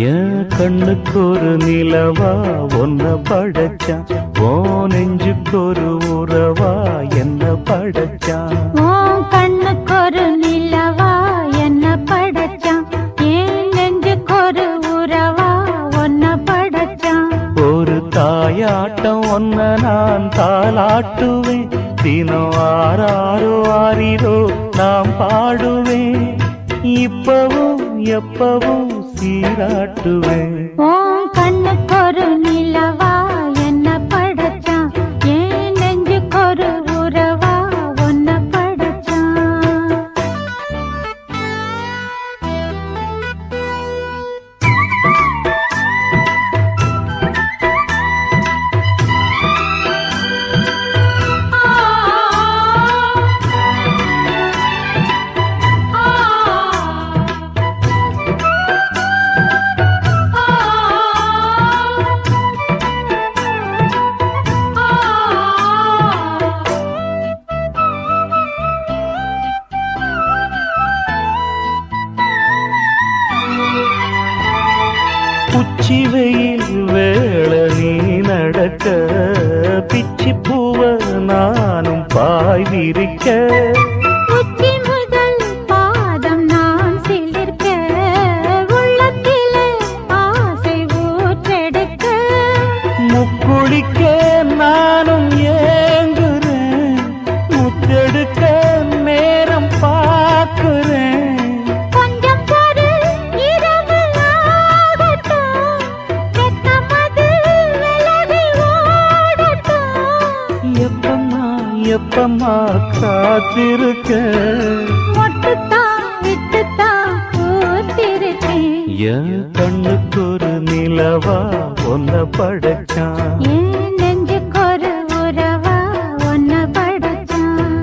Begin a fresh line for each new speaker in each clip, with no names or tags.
என் கண்ணுக்கு ஒரு நிலவா ஒன்ன படைச்சான் ஓ நெஞ்சுக்கு ஒரு உறவா என்ன படைச்சான்
உன் கண்ணுக்கு ஒரு நிலவா என்ன படைச்சான் ஏன் நெஞ்சுக்கு ஒரு உறவா ஒன்ன படைச்சான்
ஒரு தாயாட்டம் ஒன்ன நான் தாளாட்டுவேன் தினம் ஆறாரோ ஆறிரோ நாம் பாடுவேன் இப்பவும் எப்பவும் சீராட்டுவேன்
உன் கண்ணுக்கு ஒரு நிலவா என்ன படைச்சான் ஏன் நெஞ்சுக்கு ஒரு உறவா ஒன்ன படைச்சான்
உச்சி வெயில் வேள நீ நடக்க பிச்சி பூவ நானும் பாய் விரிக்க
உச்சி முதல் பாதம் நான் சிலிர்க்க உள்ளத்திலே ஆசை ஊற்றெடுக்க
முக்குளிக்க நானும் ஏங்குறேன் முத்தெடுக்க நேரம் பார்க்கிறேன்
கொஞ்சம் பொறு இரவு ஆகட்டும் வெட்கமது விலகி ஓடட்டும்
எப்பம்மா எப்பம்மா காத்திருக்க
மொட்டுத்தான் விட்டுத்தான் பூத்திருக்கேன்
என் கண்ணுக்கு ஒரு நிலவா ஒன்ன படைச்சான்
ஏன் நெஞ்சுக்கு ஒரு உறவா ஒன்ன படைச்சான்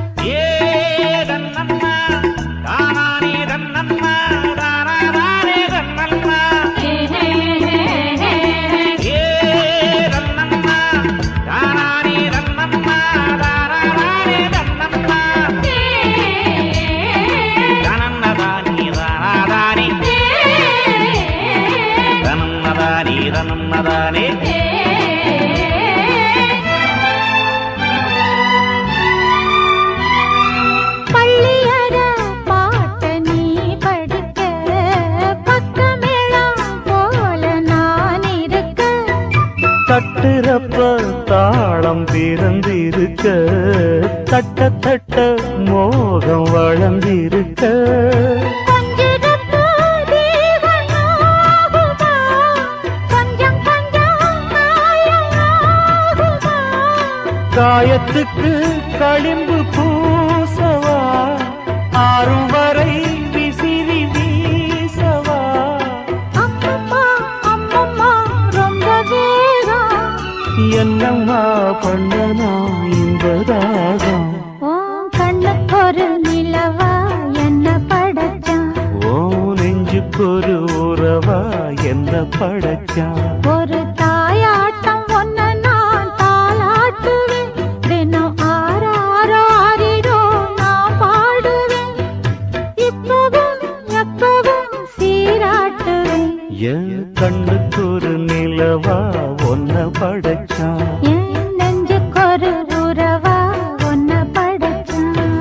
பள்ளியற பாட்ட நீ படிக்க பக்கமேளம் போல நான் இருக்க
தட்டுறப்ப தாளம் பிறந்திருக்க தட்ட தட்ட மோகம் வளர்ந்திருக்க
கொஞ்சிருப்பு தீவனாகுமா கொஞ்சம் கொஞ்சம் மாயமாகுமா
காயத்துக்கு களிம்பு பூசவா ஆறும் வரை விசிறி வீசவா
அம்மம்மா அம்மம்மா ரொம்ப வேகம்
என்னம்மா பண்ணனா இன்பதாகம்
உன் கண்ணுக்கு ஒரு நிலவா என்ன படைச்சான்
ஓ நெஞ்சுக்கொரு உறவா என்ன படைச்சான்
ஒரு தாயாட்டம் ஒன்ன நான் தாளாட்டுவேன் தினம் ஆறாரோ ஆறிரோ நான் பாடுவேன் இப்பவும் எப்பவும் சீராட்டுவேன்
என் கண்ணுக்கு ஒரு நிலவா ஒன்ன படைச்சான்
என் நெஞ்சுக்கு ஒரு உறவா ஒன்ன படைச்சான்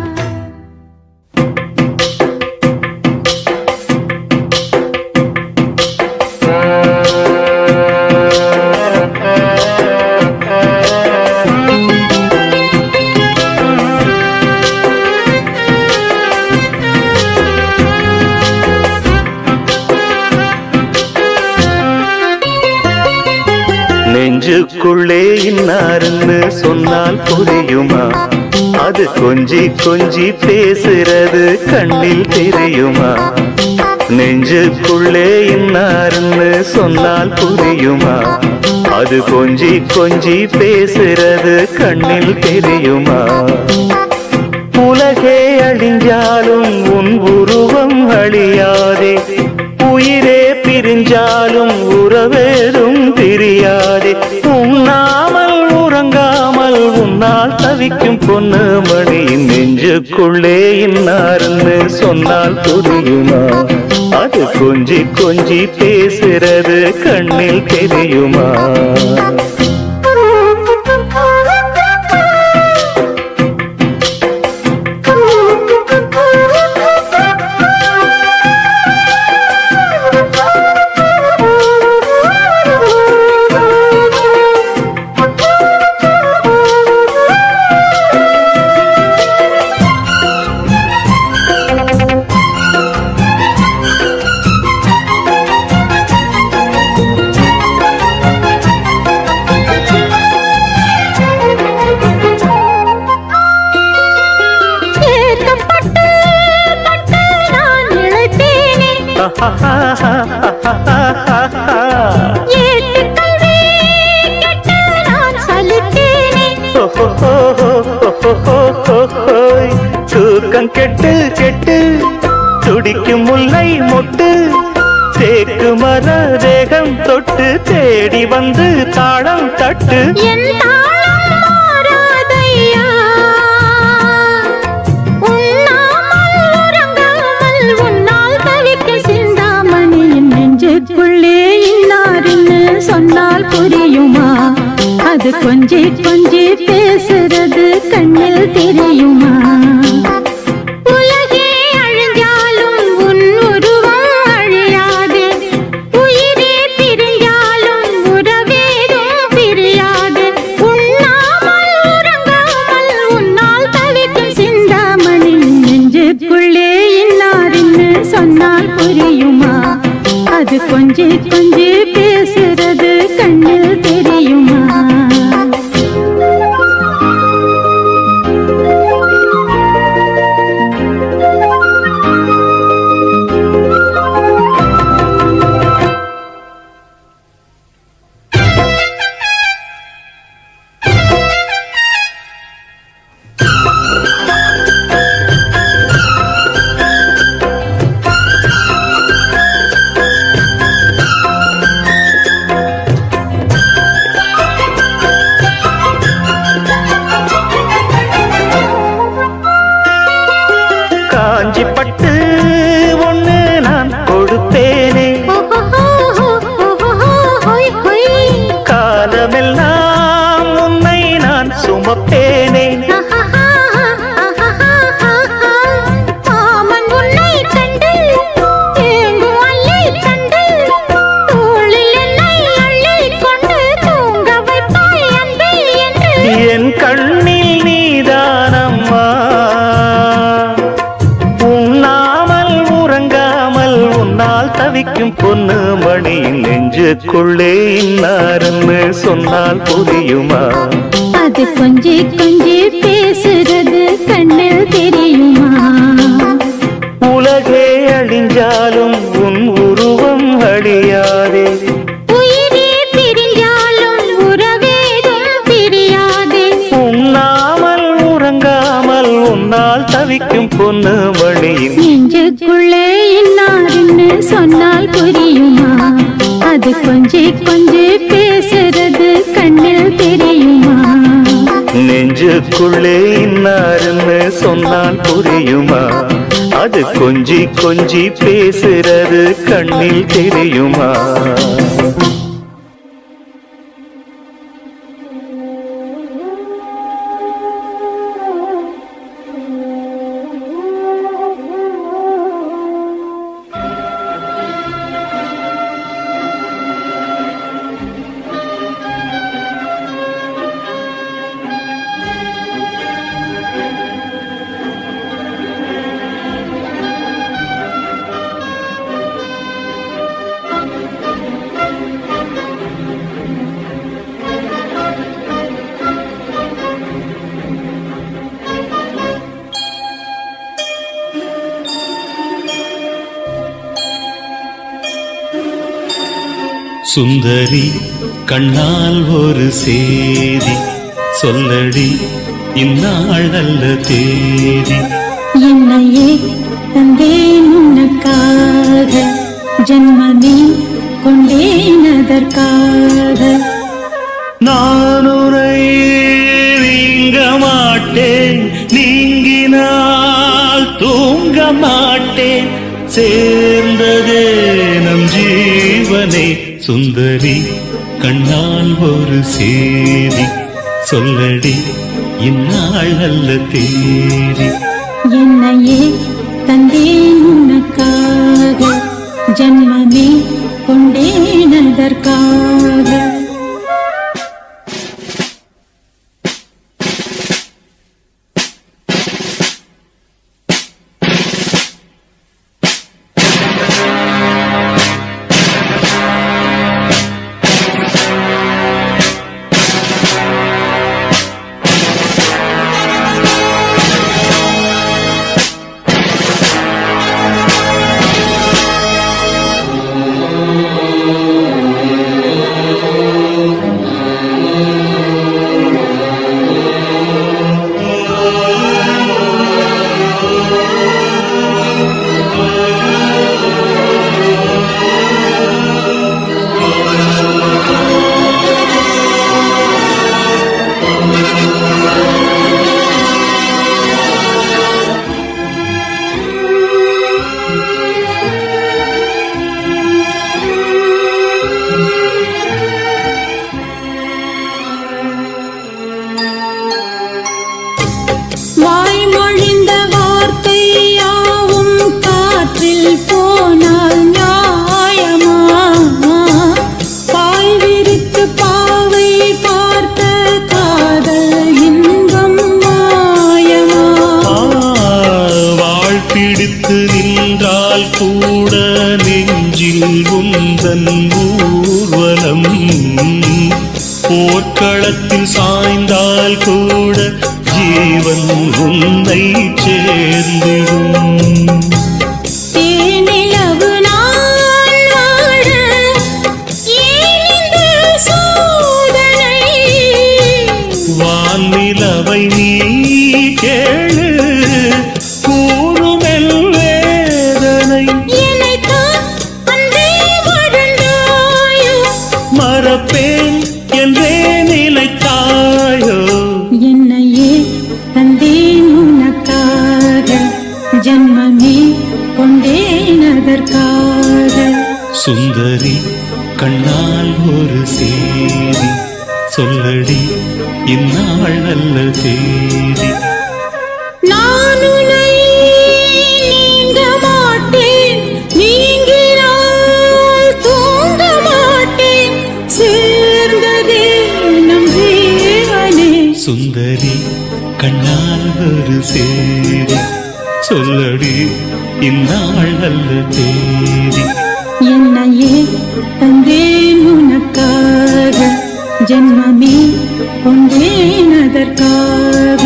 நெஞ்சுக்குள்ளே இன்னாருன்னு சொன்னால் புரியுமா அது கொஞ்சி கொஞ்சி பேசுறது கண்ணில் தெரியுமா நெஞ்சுக்குள்ளே இன்னாருன்னு சொன்னால் புரியுமா அது கொஞ்சி கொஞ்சி பேசுறது கண்ணில் தெரியுமா உலகே அழிஞ்சாலும் உன் உருவம் அழியாதே உயிரே பிரிஞ்சாலும் உறவேதும் பிரியாதே உண்ணாமல் உறங்காமல் உன்னால் தவிக்கும் பொண்ணு மணியின் நெஞ்சுக்குள்ளே இன்னார்னு சொன்னால் புரியுமா அது கொஞ்சி கொஞ்சி பேசுறது கண்ணில் தெரியுமா
ஏற்கப்பட்டு பட்டு நான் இழைத்தேனே ஏட்டு கல்வி கெட்டு நான் சலித்தேனே
தூக்கம் கெட்டு கெட்டு துடிக்கும் முல்லை மொட்டு தேக்கு மர தேகம் தொட்டு தேடி வந்து தாளம் தட்டு
என் தாளம் மாறாதையா உண்ணாமல் உறங்காமல் உன்னால் தவிக்க சிந்தாமணியின் நெஞ்சுக்குள்ளே இன்னாருன்னு சொன்னால் புரியுமா அது கொஞ்சி கொஞ்சி பேசுறது கண்ணில் தெரியுமா உலகே அழிஞ்சாலும் உன் உருவம் அழியாது உயிரே பிரிஞ்சாலும் உறவேதும் பிரியாது உண்ணாமல் உறங்காமல் உன்னால் தவிக்கும் சிந்தாமணி நெஞ்சுக்குள்ளே இன்னாருன்னு சொன்னால் புரியுமா அது கொஞ்சி கொஞ்சி பேசுறது கண்ணில் தெரியுமா
காஞ்சி பட்டு ஒண்ணு நான் கொடுப்பேனே காலமெல்லாம் உன்னை நான் சுமப்பேனே
மாமன் உன்னை கண்டு ஏங்கும் அல்லை கண்டு தோளில் என்னை அள்ளிக் கொண்டு தூங்க வைப்பாய் அன்பே என்று
என் கண்ணில் நீதானம்மா உண்ணாமல் உறங்காமல் உன்னால் தவிக்கும் பொண்ணு மணியின் நெஞ்சுக்குள்ளே இன்னாருன்னு சொன்னால் புரியுமா
அது கொஞ்சி கொஞ்சி பேசுறது கண்ணில் தெரியுமா
உலகே அழிஞ்சாலும் உன் உருவம் அழியாதே
உயிரே பிரிஞ்சாலும் உறவேதும் பிரியாதே
உண்ணாமல் உறங்காமல் உன்னால் தவிக்கும் பொண்ணு மணியின்
நெஞ்சுக்குள்ளே இன்னாருன்னு சொன்னால் புரியுமா அது கொஞ்சி கொஞ்சி பேசுறது கண்ணில் தெரியுமா
நெஞ்சுக்குள்ளே இன்னாருன்னு சொன்னால் புரியுமா அது கொஞ்சி கொஞ்சி பேசுறது கண்ணில் தெரியுமா
சுந்தரி கண்ணால் ஒரு சேதி சொல்லடி இந்நாள் நல்ல தேதி
என்னையே தந்தேன் உனக்காக ஜன்மமே கொண்டேன் அதற்காக
நான் உரை நீங்க மாட்டேன் நீங்கினால் தூங்க மாட்டேன் சேர்ந்ததே நம் ஜீவனே சுந்தரி கண்ணால் ஒரு சேதி சொல்லடி இந்நாள் அல்ல தேதி
என்னையே தந்தேன் உனக்காக ஜன்மமே கொண்டேன் அதற்காக வாய்மொழிந்த வார்த்தை யாவும் காற்றில் போனால் நியாயமா பாய் விரித்து பாவை பார்த்த காதல் இன்பம் மாயமா
வாழ் பிடித்து நின்றால் கூட நெஞ்சில் உந்தன் ஊர்வலம் போர்க்களத்தில் சாய்ந்தால் கூட ஜீவன் உன்னை சேர்ந்திடும்
தேனிலவு நான் வாழ ஏன் இந்த சோதனை
வான்நிலவை நீ கேளு கூறுமெல் வேதனை
என்னைத்தான் அன்றே வாழ்ந்தாயோ
மறப்பேன் என்றே நிலைத்தாயோ
என்னையே தந்தேன் உனக்காக ஜன்மமே கொண்டேன் அதற்காக
சுந்தரி கண்ணால் ஒரு சேதி சொல்லடி இந்நாள் நல்ல தேதி
நான் உன்னை நீங்க மாட்டேன் நீங்கினால் தூங்க மாட்டேன் சேர்ந்ததே நம் ஜீவனே
சுந்தரி கண்ணால் ஒரு சேதி சொல்லடி இந்நாள் நல்ல தேதி
என்னையே தந்தேன் உனக்காக ஜென்மமே கொண்டேன் அதற்காக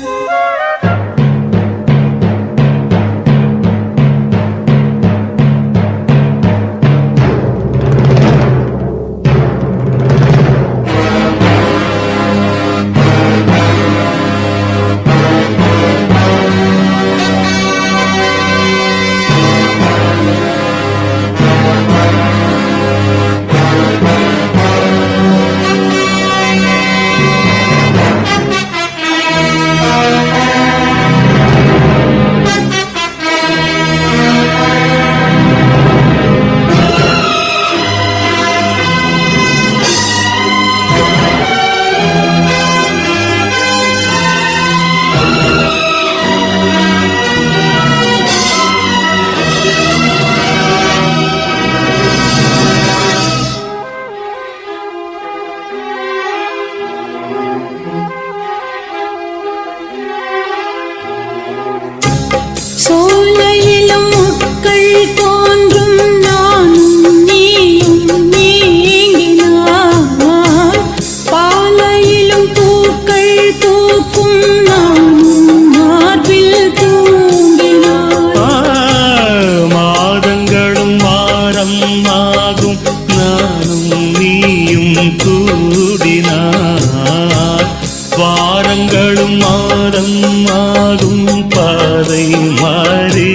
சோலையிலும் முட்கள் தோன்றும் நானும் நீயும் நீங்கினார் பாலையிலும் பூக்கள் பூக்கும் நானும் மார்பில் தூங்கினார்
ஆ, மாதங்களும் வாரம் ஆகும் நானும் நீயும் கூடினார் வாரங்களும் மாதம் ஆகும் பாதை மாறி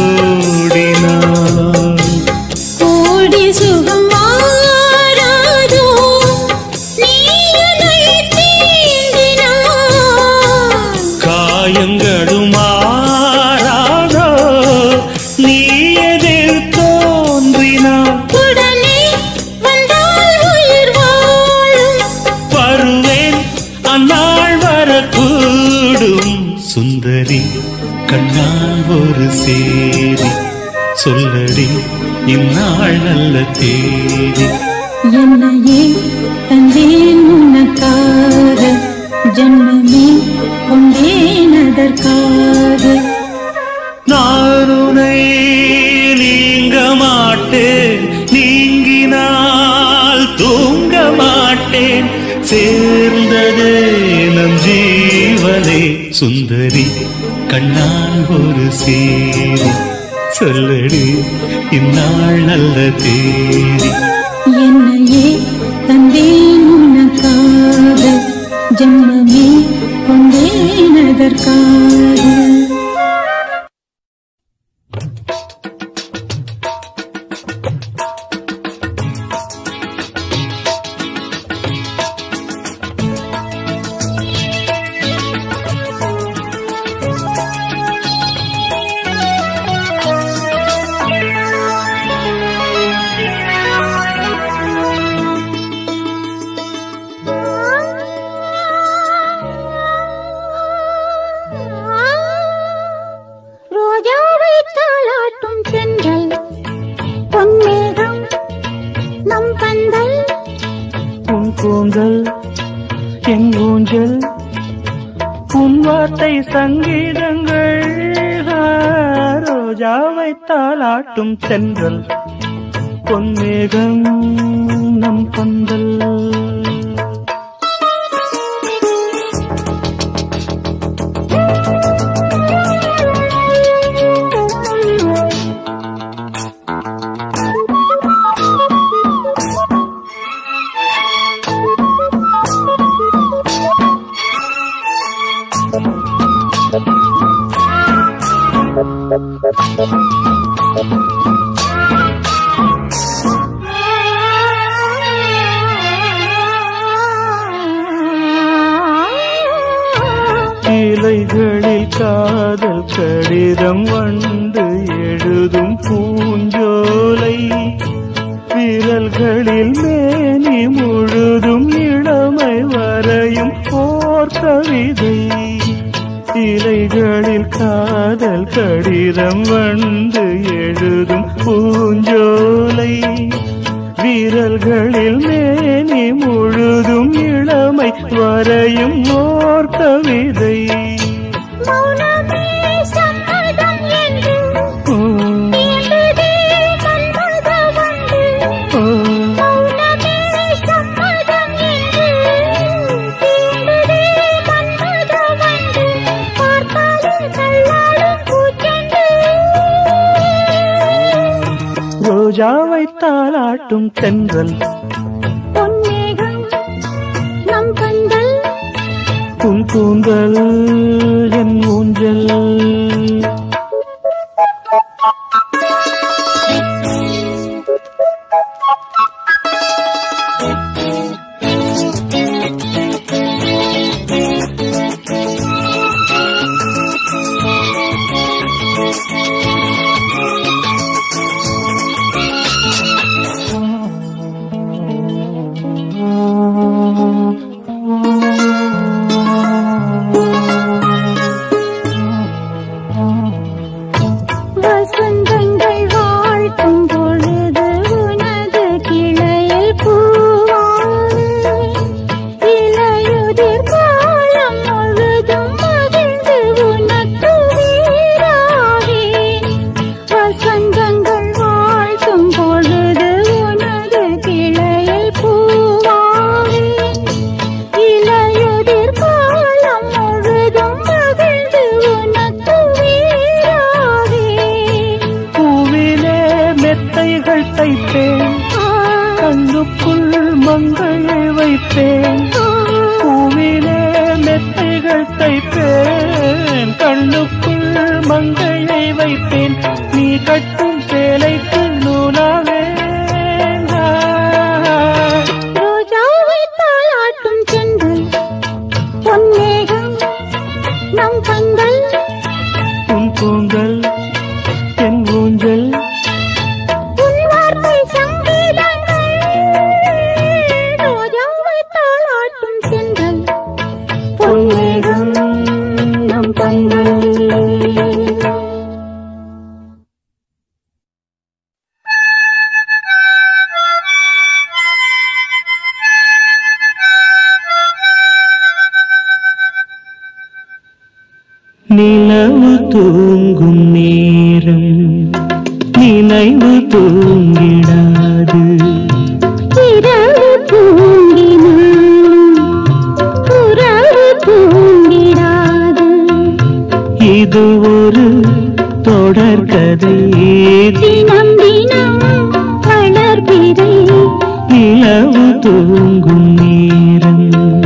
ஓடினார்
கோடி சுகம் மாறாதோ நீ என்னை தீண்டினார்
காயங்களும் மாறாதோ நீ எதை சூடும் சுந்தரி கண்ணால் ஒரு சேரி சொல்லடி இந்நாள் நல்ல தேதி
என்னையே தந்தேன் உனக்காக ஜன்மமே கொண்டேன் அதற்காக
நான் உனை நீங்க மாட்டேன் நீங்கினால் தூங்க மாட்டேன் சேர்ந்ததே நம் ஜீவனே சுந்தரி கண்ணால் ஒரு சேரி சொல்லடி இந்நாள் நல்ல தேதி
என்னையே தந்தேன் உனக்காக ஜன்மமே கொண்டேன் அதற்காக ரோஜாவை தாளாட்டும் சென்றல் பொன்னேகம் நம் பந்தல்
உன் கூந்தல் என் ஊஞ்சல் உன் வார்த்தை சங்கீதங்கள் ரோஜாவை தாளாட்டும் சென்றல் பொன்மேகம் நம் பந்தல் இலைகளில் காதல் கடிதம் வந்து எழுதும் பூஞ்சோலை விரல்களில் மேனி முழுதும் இளமை வரையும் ஓர் கவிதை இலைகளில் காதல் கடிதம் வந்து எழுதும் பூஞ்சோலை வீரல்களில் மேனி முழுதும் இளமை வரையும் ஓர் கவிதை
மௌனமே சம்மதம் என்று
ஓ,
தீண்டதே மன்மத வண்டு
ஓ,
மௌனமே சம்மதம் என்று தீண்டதே மன்மத வண்டு பார்த்தாலே கல்லாடும் பூச்செண்டு
ரோஜாவை தாளாட்டும் தென்றல்
பொன்னேகம் நம் பந்தல்
உன் கூந்தல் என் ஊஞ்சல்
வசந்தங்கள் வாழ்த்தும் பொழுது உனது கிளையில் பூவாய் இலையுதிர் காலம் முழுதும் மகிழ்ந்து உனக்கு வீராவேன் வசந்தங்கள் வாழ்த்தும் பொழுது உனது கிளையில் பூவாவேன் இலையுதிர் காலம் முழுதும் மகிழ்ந்து உனக்கு வீராவேன்
பூவிலே மெத்தைகள் தைப்பேன் கண்ணுக்குள் மங்கையை வைப்பேன் பூவிலே மெத்தைகள் தைப்பேன் கண்ணுக்குள் மங்கையை வைப்பேன் நீ கட்டும் சேலைக்கு நூலாவே
ரோஜாவை தாளாட்டும் சென்றல் பொன்னேகம் நம் பந்தல்
உன் கூந்தல் என் ஊஞ்சல்
உன் வார்த்தை சங்கீதங்கள் ரோஜாவை தாளாட்டும் சென்றல் பொன்னேகம்
பொன்னேகம்
கண்கள்
நிலவு தூங்கும் நேரம் நினைவு தூங்கிடாது
இரவு தூங்கினாலும் உறவு தூங்கிடாது
இது ஒரு தொடர்கதை
தினம் தினம் வளர்பிறை
நிலவு தூங்கும் நேரம்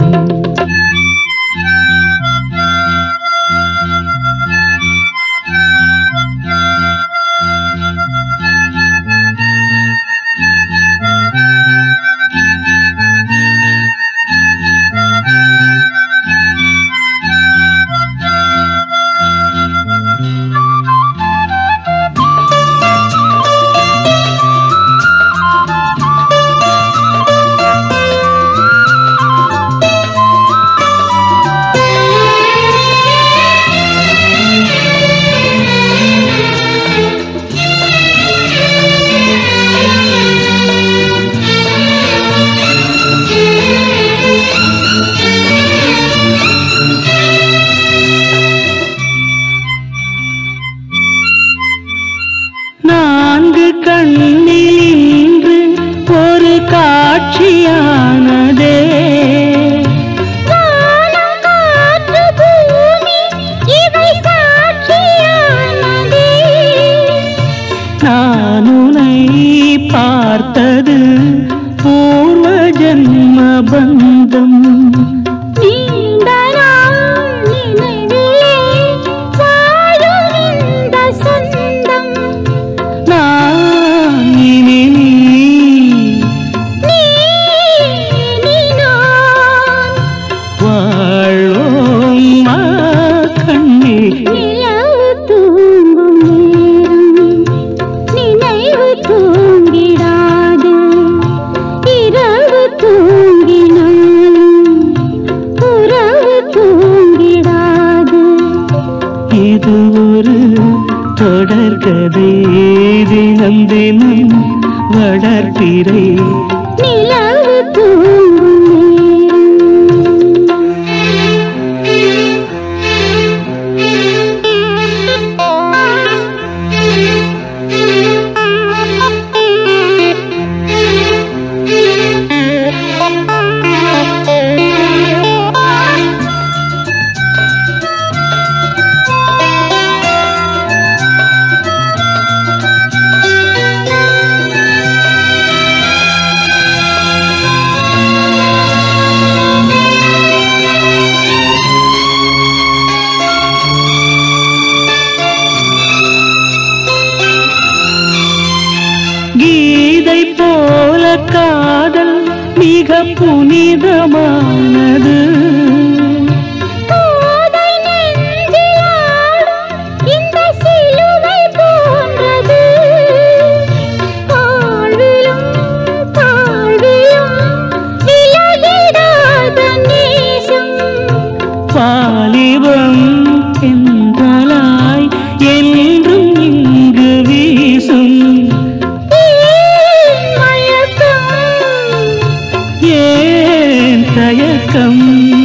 நான்கு கண்ணில் இன்று ஒரு காட்சியானதே
வானம் காற்று பூமி இவை சாட்சியானதே
நான் உன்னை பார்த்தது பூர்வ ஜன்ம பந்தம்
நீண்ட நாள் நினைவிலே வாழும் இந்த சொந்தம்
நான் இனி நீ
நீ நீ நான்
வாழ்வோம் மா கண்ணே
நிலவு தூங்கும் நேரம் நினைவு தூங்கிடாது இரவு தூங்கினாலும் உறவு தூங்கிடாது
இது ஒரு தொடர்கதை தினம் தினம் வளர்த்திரை
நிலவு தூங்கும் நேரம்
கீதை போல காதல் மிக புனிதமானது
கோதை நெஞ்சில் ஆடும் இந்த சிலுவை போன்றது. வாழ்விலும் தாழ்விலும் விலகிடாத நேசம்.
வாலிபம் என்றலாய் என்றும் இங்கு வீசும்
ஏன் மயக்கம்?
ஏன் தயக்கம்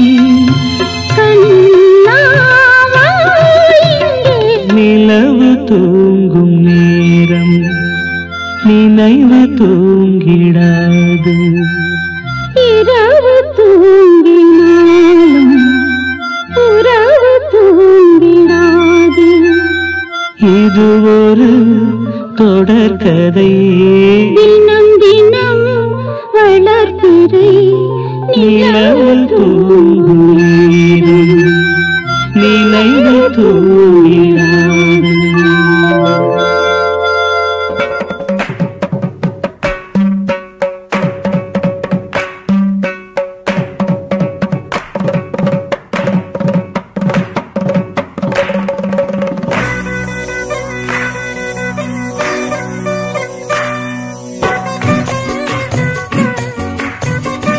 கண்ணாவா இங்கே?
நிலவு தூங்கும் நேரம் நினைவு தூங்கிடாது
இரவு தூங்கினாலும் உறவு தூங்கிடாது
இது ஒரு தொடர்கதை
தினம் தினம் வளர்பிறை
நிலவு தூங்கும் நேரம் நினைவு தூங்கிடாது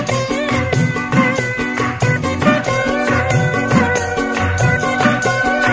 நிலவு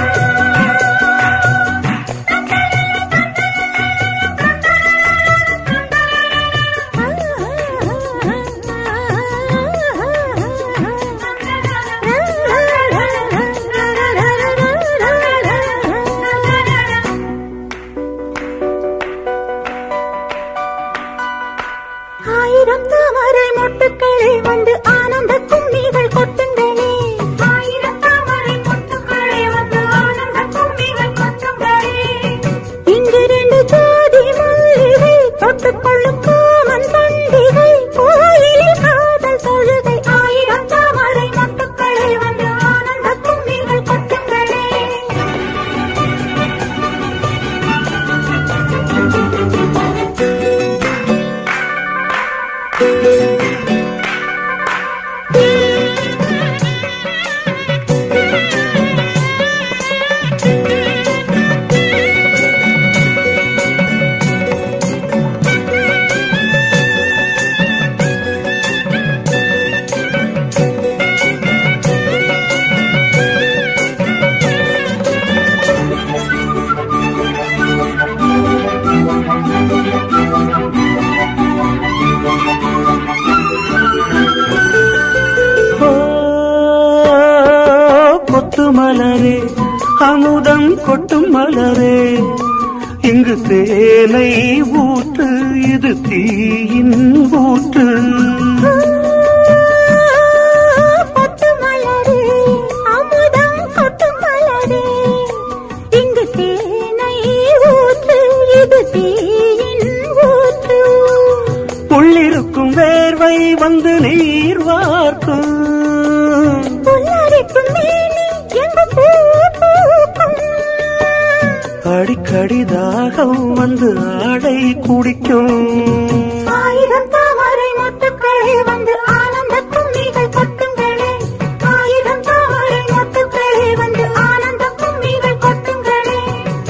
மலரே அமுதம் கொட்டும் மலரே இங்கு தேனை ஊற்று இது தீயின் ஊற்று
பட்டு மலரே அமுதம் கொட்டு மலரே இங்கு தேனை ஊற்று இது தீயின் ஊற்று
உள்ளிருக்கும் வேர்வை வந்து நீர் வார்க்கும்
புல்லரிக்கும் மேனி எங்கு பூ பூக்கும்
அடிக்கடி தாகம் வந்து ஆடை குடிக்கும்
ஆயிரம் தாமரை மொட்டுக்களே வந்து ஆனந்த கும்மிகள் கொட்டுங்களே ஆயிரம் தாமரை மொட்டுக்களே வந்து ஆனந்த கும்மிகள் கொட்டுங்களே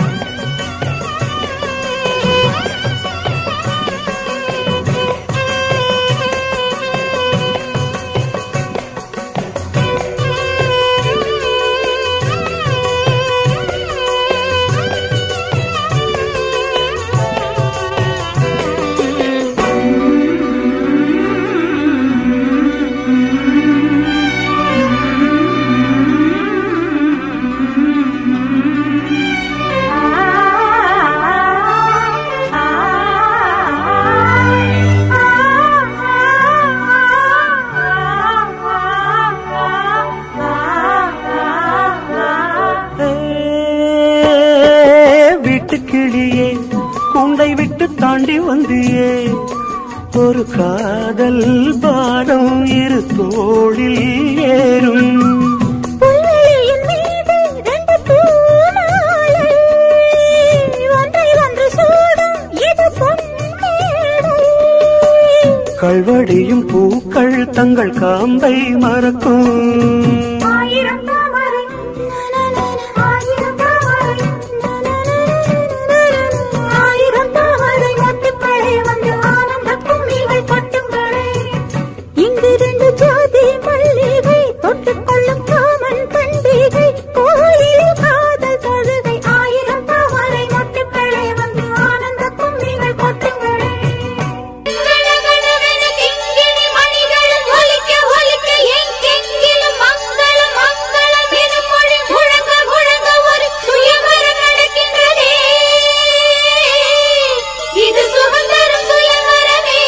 வீட்டுக்கிளியே கூண்டை விட்டு தாண்டி வந்தியே ஒரு காதல் பாரம் இரு தோளில் ஏறும்
புல்வெளியின் மீது ரெண்டு பூமாலை, ஒன்றை ஒன்று சூடும் இது பொன்மேடை.
கல்வடியும் பூக்கள் தங்கள் காம்பை மறக்கும்
ஆயிரம் தாமரை, ஆயிரம் தாமரை, ஆயிரம் தாமரை மொட்டுக்களே வந்து ஆனந்த கும்மிகள் கொட்டுங்களே. இங்கு ரெண்டு ஜாதி மல்லிகை தொட்டுக் கொள்ளும் காமன் பண்டிகை கோயிலில் காதல் தொழுகை ஆயிரம் தாமரை மொட்டுக்களே வந்து ஆனந்த கும்மிகள் கொட்டுங்களே கணகணவென கிங்கிணி மணிகளும் ஒலிக்க ஒலிக்க எங்கெங்கிலும் மங்களம் மங்களம் எனும் மொழி முழங்க முழங்க ஒரு சுயவரம் நடக்கின்றதே இது சுதந்திரம் சுயவரமே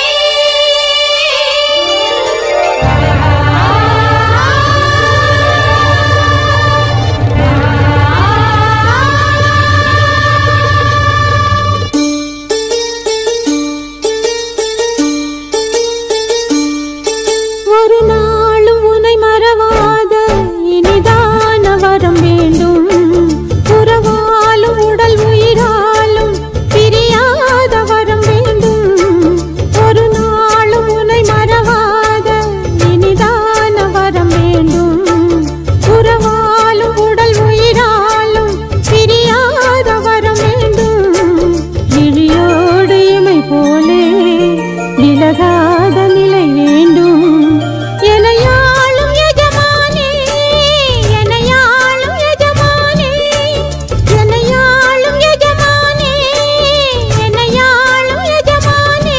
ஒரு நாளும் உனை மறவாத இனிதான வரம் வேண்டும் உறவாலும் உடல் உயிராலும் பிரியாத வரம் வேண்டும் ஒரு நாளும் உனை மறவாத இனிதான வரம் வேண்டும் உறவாலும் உடல் உயிராலும் பிரியாத வரம் வேண்டும் விழியோடு இமை போலே விலகாத நிலை வேண்டும் எனையாளும் எஜமானே எனையாளும் எஜமானே எனையாளும் எஜமானே எனையாளும் எஜமானே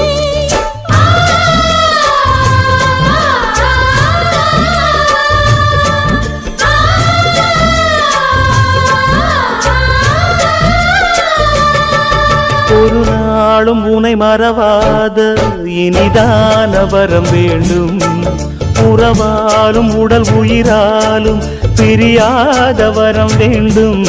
ஒரு நாளும் உனை மறவாத இனிதான வரம் வேண்டும் உறவாலும் உடல் உயிராலும் பிரியாத வரம் வேண்டும்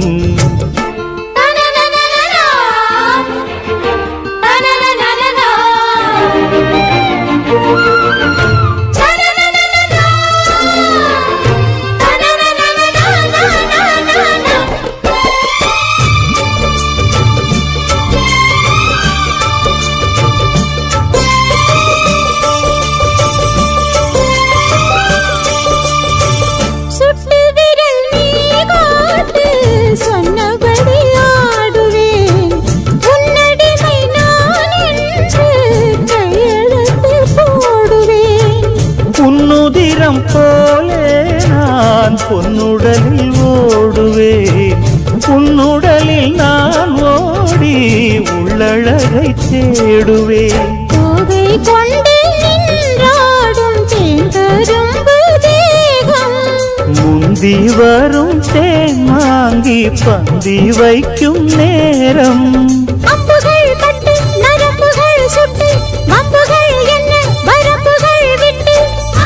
சுட்டு விரல் நீ காட்டு சொன்னபடி ஆடுவேன் உன்னடிமை நான் என்று கையெழுத்து போடுவேன்
உன்னுதிரம் போலே நான் பொன்னுடலில் ஓடுவேன் உன்னுடலில் நான் ஓடி உள்ளழகை தேடுவேன்
கோகை கொண்டு நின்றாடும் தேங்கரும்பு தேகம்
முன்
அந்தி வரும் தேன்மாங்கி பந்தி வைக்கும் நேரம்
அம்புகள் பட்டு நரம்புகள் சுட்டு வம்புகள் என்ன வரம்புகள் விட்டு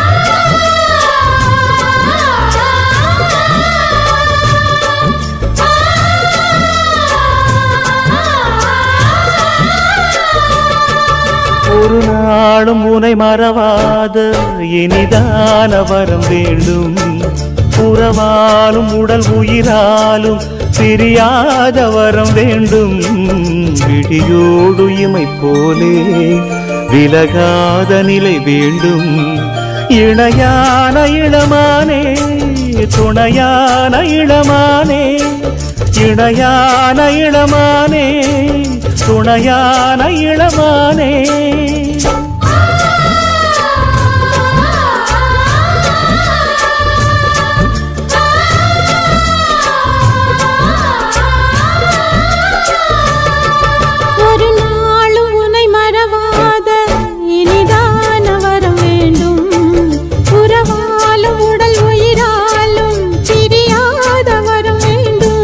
ஒரு நாளும் உனை மறவாத இனிதான வரம் வேண்டும் உறவாலும் உடல் உயிராலும் பிரியாத வரம் வேண்டும் விடியோடு இமை போலே விலகாத நிலை வேண்டும் இணையான இளமானே துணையான இளமானே இணையான இளமானே துணையான இளமானே
ஒரு நாளும் உன்னை மறவாத இனிதான வரம் வேண்டும் உறவாலும் உடல் உயிராலும் பிரியாத வரம் வேண்டும்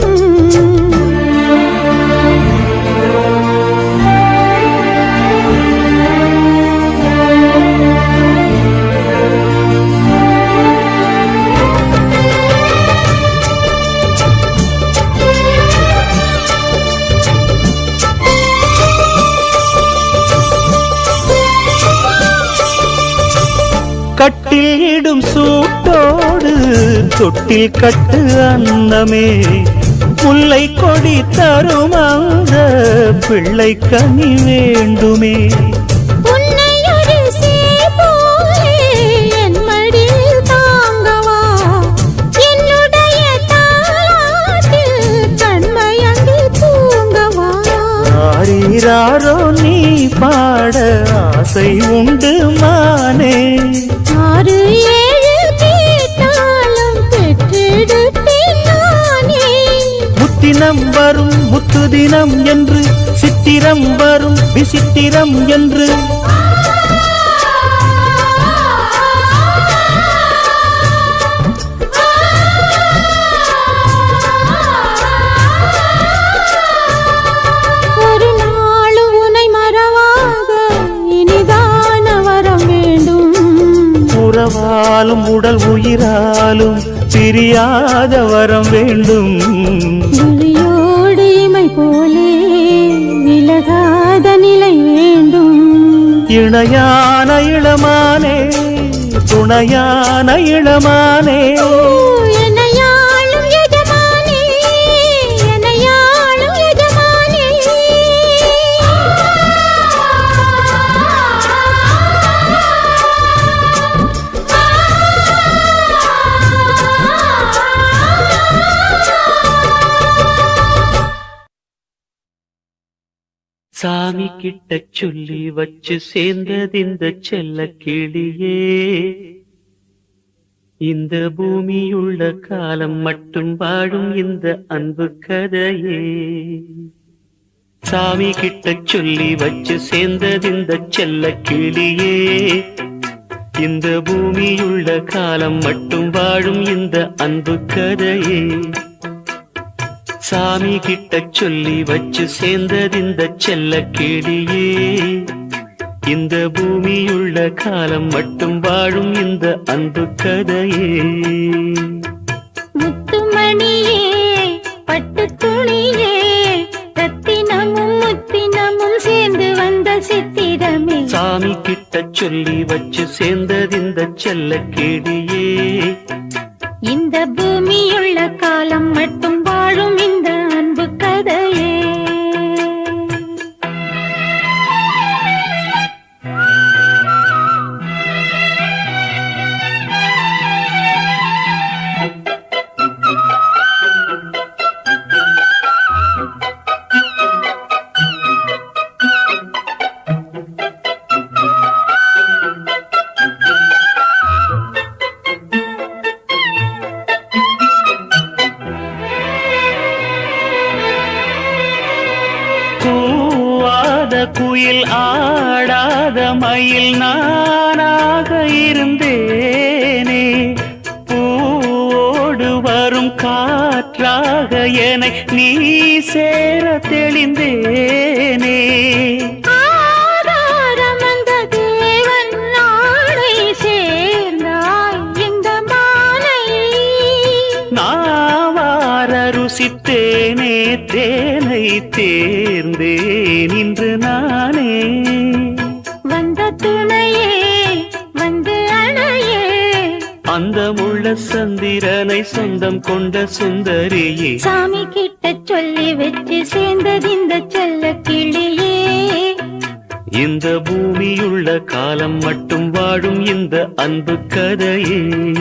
கட்டில் இடும் சூட்டோடு தொட்டில் கட்டு அன்னமே முல்லை கொடி தரும் அந்த பிள்ளை கனி வேண்டுமே
உன்னை ஒரு சேய் போலே என் மடியில் தாங்கவா என்னுடைய தாலாட்டில் கண்மயங்கி தூங்கவா
ஆரீராரோ நீ பாட ஆசை உண்டு மானே
ஆறு ஏழு கேட்டாலும் பெற்றெடுப்பேன் நானே
முத்தினம் வரும் முத்து தினம் என்று சித்திரம் வரும் விசித்திரம் என்று
ஒரு நாளும் உன்னை மறவாத இனிதான வரம் வேண்டும்
உறவாலும் உடல் உயிராலும் பிரியாத வரம் வேண்டும்
விழியோடு இமை போலே விலகாத நிலை வேண்டும்
இணையான இளமானே துணையான இளமானே
ஓ, என்னையாளும் எஜமானே, என்னையாளும் எஜமானே.
சாமி கிட்ட சொல்லி வச்சு சேர்ந்தது இந்த செல்ல கிளியே இந்த பூமியுள்ள காலம் மட்டும் வாழும் இந்த அன்பு கதையே சாமி கிட்ட சொல்லி வச்சு சேர்ந்தது இந்த செல்ல கிளியே இந்த பூமியுள்ள காலம் மட்டும் வாழும் இந்த அன்பு கதையே சாமி கிட்ட சொல்லி வச்சு சேர்ந்தது இந்த செல்ல கிளியே இந்த பூமியுள்ள காலம் மட்டும் வாழும் இந்த அன்பு கதையே
முத்துமணியே, பட்டுத் துணியே, ரத்தினமும் முத்தினமும் சேர்ந்து வந்த சித்திரமே
சாமி கிட்ட சொல்லி வச்சு சேர்ந்தது இந்த செல்ல கிளியே
இந்த பூமியுள்ள காலம் மட்டும் வாழும் இந்த அன்பு கதையே
கூவாத குயில் ஆடாத மயில் நானாக இருந்தேனே பூவோடு காற்றாக என நீ சேர தெளிந்தேனே
ஆதாரம் அந்த தேவன் நாளை சேர்ந்தாய் இந்த மாலை
நாவார ருசித்தேனே தேனை தேர்ந்தேன் இன்று நானே
வந்த துணையே வந்து அணையே
அந்த முள்ள சந்திரனை சொந்தம் கொண்ட சுந்தரியே
சாமி கிட்ட சொல்லி வச்சு சேர்ந்தது இந்த செல்ல கிளியே
இந்த பூமியுள்ள காலம் மட்டும் வாழும் இந்த அன்பு கதையே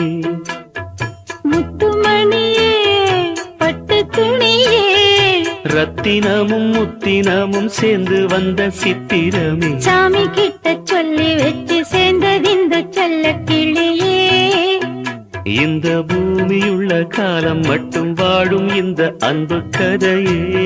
முத்துமணியே பட்டு துணியே
ரத்தினமும் முத்தினமும் சேர்ந்து வந்த சித்திரமே
சாமி கிட்ட சொல்லி வச்சு சேர்ந்தது இந்த செல்ல கிளியே
இந்த பூமியுள்ள காலம் மட்டும் வாழும் இந்த அன்பு கதையே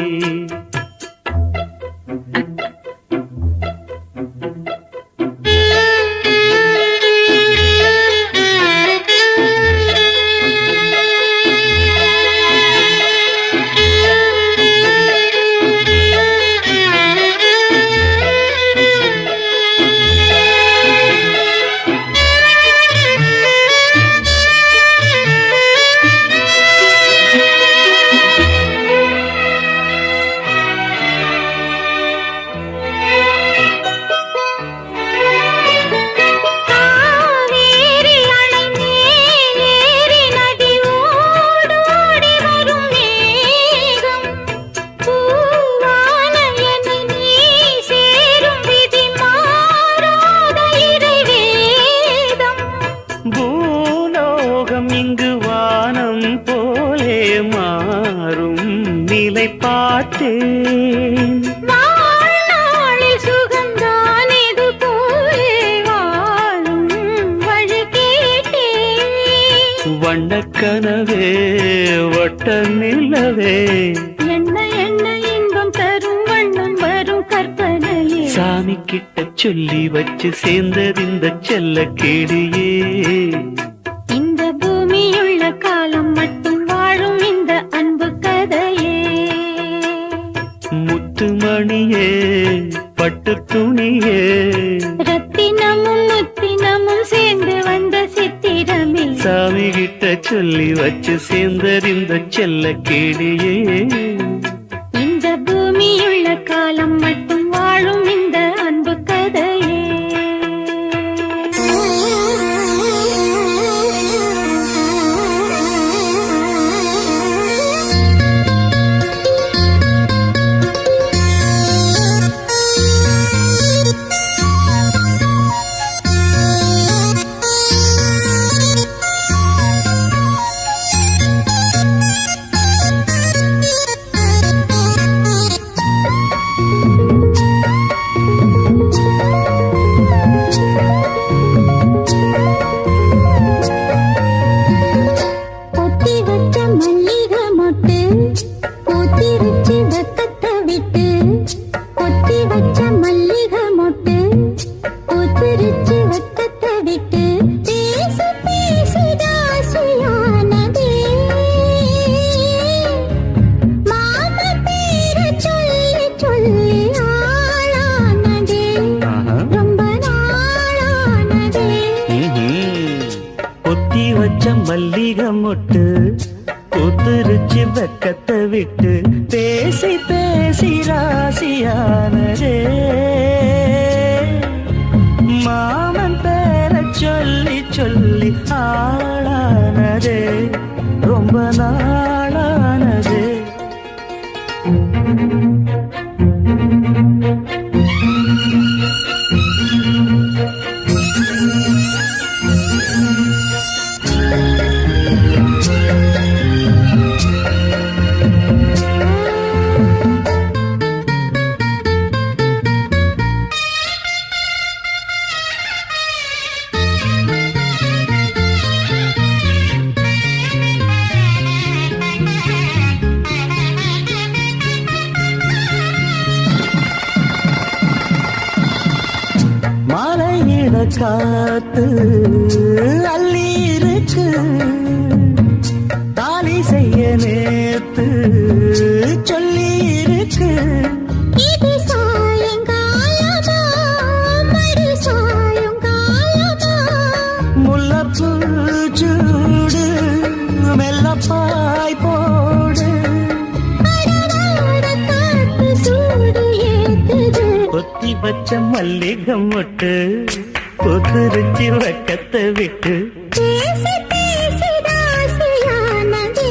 காவேரி அணை மேலேறி நதி ஓடோடி வரும் மேகம் பூவான என்னை நீ சேரும் விதி மாறாத இறைவேதம்
பூலோகம் இங்கு வானம் போலே மாறும் நிலை பார்த்தேன்
வாழ்நாளில் சுகந்தான் இது போலே வாழும் வழி கேட்டேன்
வண்ணக்கனவே வட்ட நிலவே
என்ன என்ன இன்பம் தரும் வண்ணம் வரும் கற்பனையே
சாமி கிட்ட சொல்லி வச்சு சேர்ந்தது இந்த செல்ல கேடியே
இந்த பூமியுள்ள காலம் மட்டும் வாழும் இந்த அன்பு கதையே
முத்துமணியே பட்டு துணியே
ரத்தினமும் முத்தினமும் சேர்ந்து வந்த சித்திரமே
சாமி கிட்ட சொல்லி வச்சு சேர்ந்தது இந்த செல்ல கேடியே
இந்த பூமியுள்ள காலம் மட்டும் வாழும் இந்த அன்பு கதையே பொத்தி வச்ச மல்லிகை மொட்டு பூத்திருச்சு வெக்கத்தை விட்டு பொத்தி வச்ச மல்லிகை மொட்டு பூத்திருச்சு வெக்கத்தை விட்டு பேச பேசிதாசியானதே மாம பேர சொல்லி சொல்லி ஆளானதே ரொம்ப நாளானதே
பொத்தி வச்ச மல்லிகை மொட்டு பூத்துருச்சு வெக்கத்தை விட்டு பேசி பேசி ராசியானதே மாமன் பேர சொல்லி சொல்லி ஆளானதே ரொம்ப நாளானதே மலையிட காத்து அள்ளி இருக்கு தாலி
எழுத்து சொல்லி இருக்கு
இது சாயங்காலமா மறு சாயங்காலமா
முல்லப்பூ சூடு மெல்லப்பாய் போடு
அடராட காத்து சூடு ஏத்துது
கொத்தி வச்ச மல்லிகை மொட்டு கொதிருச்சி வக்கத்தை விட்டு
பேசி பேசி ராசியானதே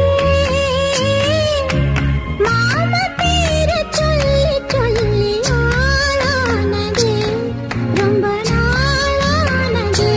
மாமா பேரை சொல்லி சொல்லி ஆளானதே ரொம்ப நாளானதே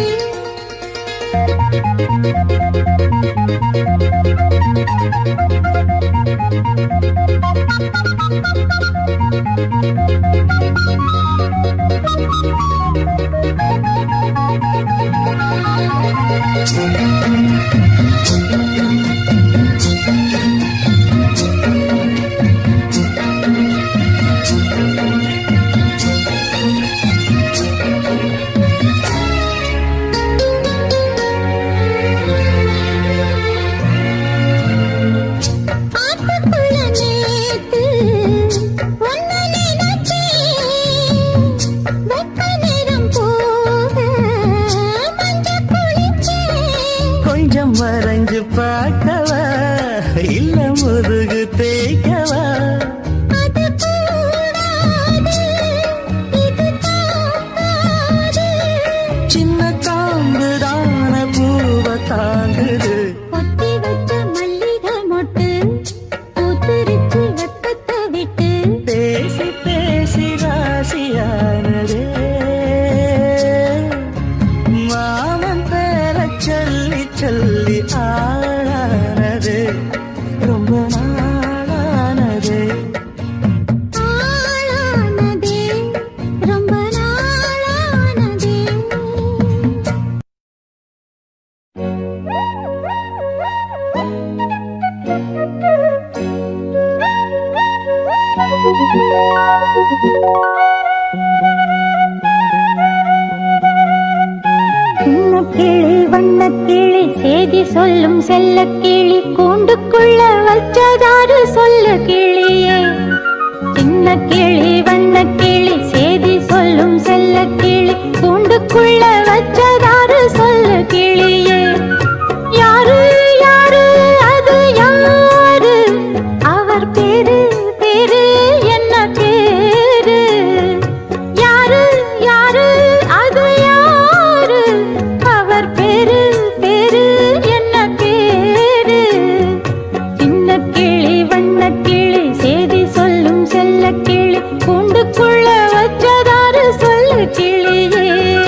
ஆத்துக்குள்ள நேத்து உன்னை நினைச்சேன். வெப்ப நிறம் போக மஞ்சள் குளிச்சேன்.
கொஞ்சம் மறைஞ்சு பார்க்கவா இல்ல முதுகு தேய்க்கவா
அது கூடாது, இது தாங்காது.
சின்ன காம்பு தான பூவ தாங்குது
கொத்தி வச்ச மல்லிகை மொட்டு பூத்திருச்சு வெப்பத்தை விட்டு
பேசி பேசி ராசியானதே மாமன் பேர சொல்லி சொல்லி ஆளானது ரொம்ப நாளானது
ஆளானதே ரொம்ப நாளானதே சின்ன கிளி வண்ண கிளி செய்தி சொல்லும் செல்ல கிளி கூண்டுக்குள்ள வச்சதாரு சொல்ல கிளியே சின்ன கிளி வண்ண கிளி செய்தி சொல்லும் செல்ல கிளி கூண்டுக்குள்ள வச்சதாரு சொல்ல கிளியே யாரு யாரு அது யாரு அவர் பேரு பேரு என்ன பேரு யாரு யாரு அது யாரு அவர் பேரு பேரு என்ன பேரு சின்ன கிளி வண்ண கிளி செய்தி சொல்லும் செல்ல கிளி கூண்டுக்குள்ள வச்சதாரு சொல்லு கிளியே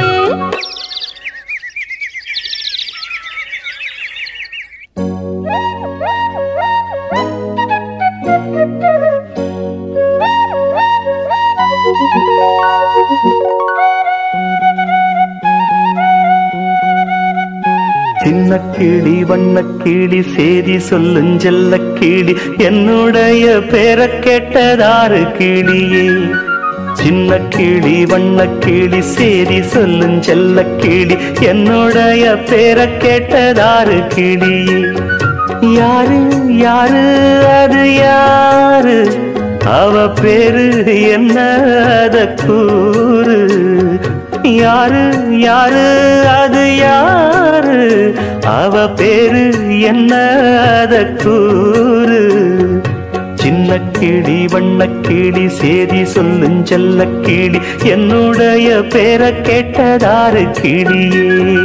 சின்ன கிளி வண்ண கிளி சேதி சொல்லும் செல்ல கிளி என்னுடைய பேர கேட்டதாரு கிளியே சின்ன கிளி வண்ண கிளி சேதி சொல்லும் செல்ல கிளி என்னுடைய பேர கேட்டதாரு கிளியே யாரு யாரு அது யாரு அவ பேரு என்ன அத கூறு யாரு யாரு அது யாரு அவ பேரு என்ன அத கூறு சின்ன கிளி வண்ண கிளி சேதி சொல்லும் செல்ல கிளி என்னுடைய பேர கேட்டதாரு கிளியே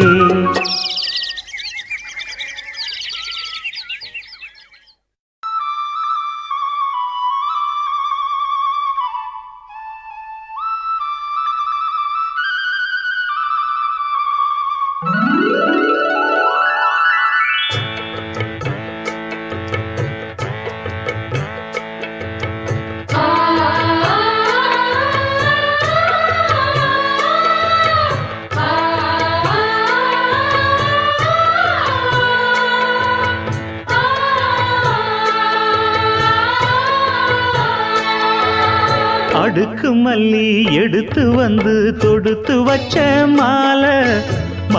அடுக்கு மல்லி எடுத்து வந்து தொடுத்து வச்ச மாலை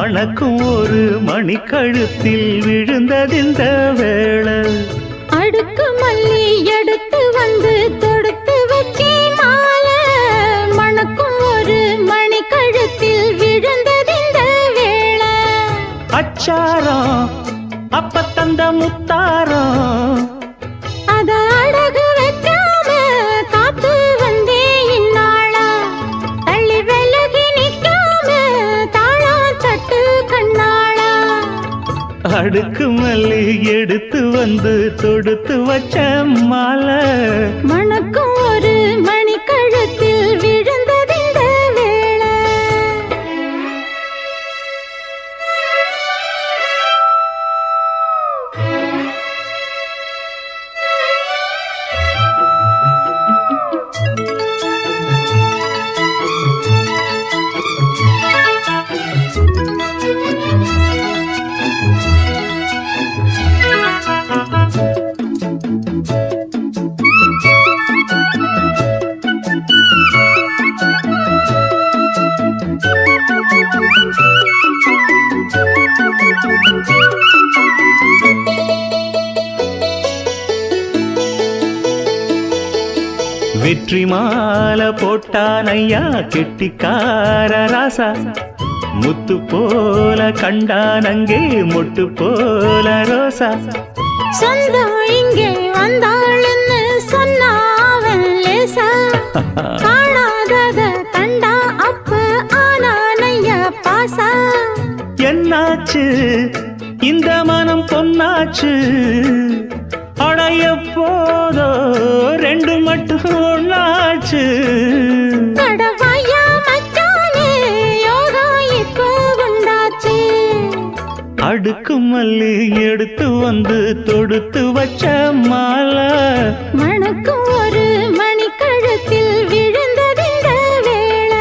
மணக்கும் ஒரு மணிக்கழுத்தில் விழுந்ததிந்த வேளை
அடுக்கு
அடுக்கு மல்லி எடுத்து வந்து தொடுத்து வச்ச மாலை
மணக்கும் ஒரு மணி கழுத்தில் விழுந்ததிந்த வேளை
வெற்றி மாலை போட்டான் ஐயா கெட்டிக்கார ராசா முத்து போல கண்டான் அங்கே மொட்டு போல ரோசா
சொந்தம் இங்கே வந்தாள்னு சொன்னாவன் லேசா காணாதத கண்டா அப்ப ஆனானையா பாசா
என்னாச்சு இந்த மனம் பொன்னாச்சு அடைய போதோ ரெண்டு மட்டும் ஒண்ணாச்சு
கடவாயா மச்சானே யோகா இப்போ உண்டாச்சு
அடுக்கு மல்லி எடுத்து வந்து தொடுத்து வச்ச மாலை
மணக்கும் ஒரு மணி கழுத்தில் விழுந்ததிந்த வேளை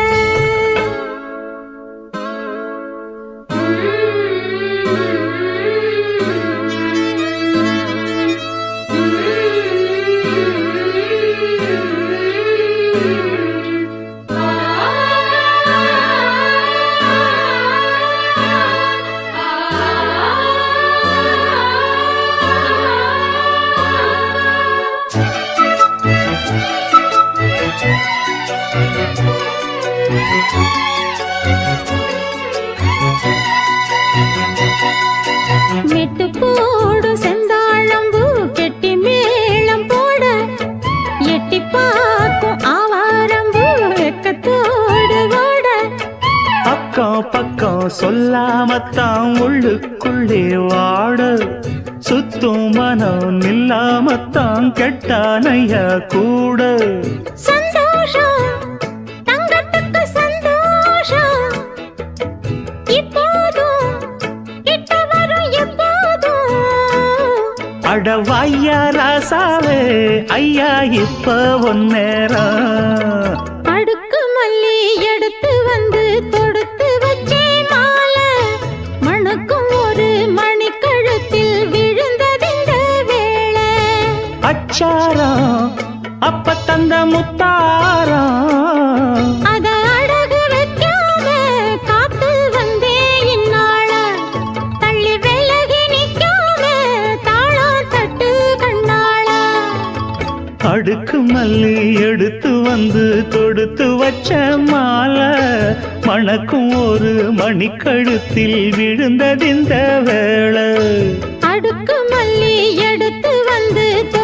மெட்டு போடு செந்தாழம்பூ கெட்டி மேளம் போட எட்டி பார்க்கும் ஆவாரம்பூ வெக்கத்தோடு ஓட
அக்கம் பக்கம் சொல்லாமத்தான் உள்ளுக்குள்ளே வாட சுத்தும் மனம் நில்லாமத்தான் கெட்டானையா கூட
சந்தோஷம் தங்கத்துக்கு சந்தோஷம் இப்போதும் கிட்ட வரும் எப்போதும்
அடவாய்யா ராசாவே ஐயா இப்ப ஒன்னேரம்
அடுக்கு மல்லி எடுத்து வந்து தொடுத்து வச்சே மாலை மணக்கும் ஒரு மணி கழுத்தில் விழுந்ததிந்த வேளை
அச்சாரம் அப்ப தந்த முத்தாரம்
அத அடகு வைக்காம காத்து வந்தே இந்நாள தள்ளி விலகி நிக்காம தாளம் தட்டு கண்ணாள
அடுக்கு மல்லி எடுத்து வந்து தொடுத்து வச்ச மாலை மணக்கும் ஒரு மணிக்கழுத்தில் விழுந்ததிந்த வேளை
அடுக்கு மல்லி எடுத்து வந்து